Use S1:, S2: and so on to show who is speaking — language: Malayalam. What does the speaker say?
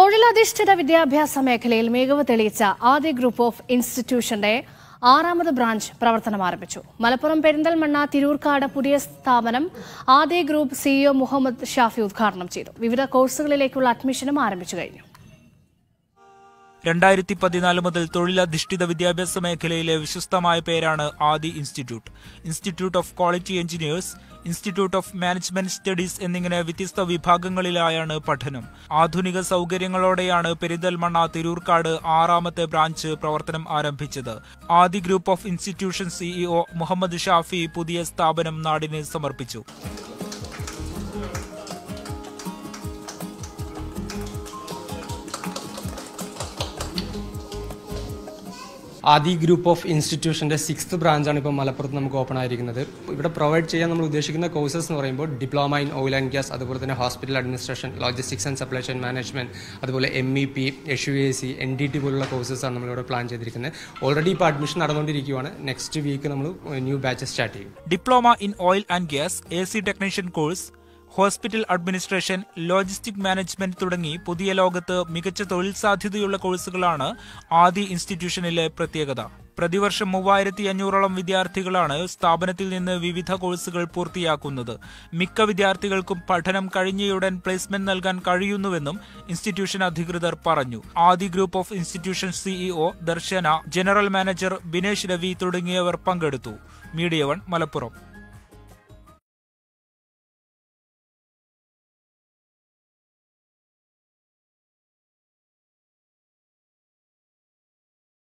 S1: തൊഴിലധിഷ്ഠിത വിദ്യാഭ്യാസ മേഖലയിൽ മികവ് തെളിയിച്ച ആദ്യ ഗ്രൂപ്പ് ഓഫ് ഇൻസ്റ്റിറ്റ്യൂഷന്റെ ആറാമത് ബ്രാഞ്ച് പ്രവർത്തനം ആരംഭിച്ചു മലപ്പുറം പെരിന്തൽമണ്ണ തിരൂർക്കാട് പുതിയ സ്ഥാപനം ആദ്യ ഗ്രൂപ്പ് സിഇഒ മുഹമ്മദ് ഷാഫി ഉദ്ഘാടനം ചെയ്തു വിവിധ കോഴ്സുകളിലേക്കുള്ള അഡ്മിഷനും ആരംഭിച്ചു കഴിഞ്ഞു
S2: രണ്ടായിരത്തി പതിനാല് മുതൽ തൊഴിലധിഷ്ഠിത വിദ്യാഭ്യാസ മേഖലയിലെ വിശ്വസ്തമായ പേരാണ് Aadi institute institute of quality engineers institute of management studies എന്നിങ്ങനെ വ്യത്യസ്ത വിഭാഗങ്ങളിലായാണ് പഠനം ആധുനിക സൗകര്യങ്ങളോടെയാണ് പെരിന്തൽമണ്ണ തിരൂർക്കാട് ആറാമത്തെ ബ്രാഞ്ച് പ്രവർത്തനം ആരംഭിച്ചത് Aadi group of institution CEO Muhammad Shafi പുതിയ സ്ഥാപനം നാടിന് സമർപ്പിച്ചു
S3: ആദി ഗ്രൂപ്പ് ഓഫ് ഇൻസ്റ്റിറ്റ്യൂഷൻ്റെ സിക്സ്ത് ബ്രാഞ്ചാണ് ഇപ്പോൾ മലപ്പുറത്ത് നമുക്ക് ഓപ്പൺ ആയിരിക്കുന്നത് ഇവിടെ പ്രൊവൈഡ് ചെയ്യാൻ നമ്മൾ ഉദ്ദേശിക്കുന്ന കോഴ്സസ് എന്ന് പറയുമ്പോൾ diploma in oil and gas അതുപോലെ തന്നെ hospital administration logistics and supply chain management അതുപോലെ M E P H U A C N D T പോലുള്ള കോഴ്സസാണ് നമ്മളിവിടെ പ്ലാൻ ചെയ്തിരിക്കുന്നത് ഓൾറെഡി ഇപ്പോൾ അഡ്മിഷൻ നടന്നുകൊണ്ടിരിക്കുകയാണ് നെക്സ്റ്റ് വീക്ക് നമ്മൾ ന്യൂ ബാച്ച് സ്റ്റാർട്ട് ചെയ്യും
S2: diploma in oil and gas A C technician course hospital administration logistic management തുടങ്ങി പുതിയ ലോകത്ത് മികച്ച തൊഴിൽ സാധ്യതയുള്ള കോഴ്സുകളാണ് ആദി ഇൻസ്റ്റിറ്റ്യൂഷനിലെ പ്രത്യേകത പ്രതിവർഷം മൂവായിരത്തി അഞ്ഞൂറോളം വിദ്യാർത്ഥികളാണ് സ്ഥാപനത്തിൽ നിന്ന് വിവിധ കോഴ്സുകൾ പൂർത്തിയാക്കുന്നത് മിക്ക വിദ്യാർത്ഥികൾക്കും പഠനം കഴിഞ്ഞയുടൻ പ്ലേസ്മെന്റ് നൽകാൻ കഴിയുന്നുവെന്നും ഇൻസ്റ്റിറ്റ്യൂഷൻ അധികൃതർ പറഞ്ഞു Aadi group of institution CEO Darshana general manager Binesh Ravi തുടങ്ങിയവർ പങ്കെടുത്തു മീഡിയ വൺ മലപ്പുറം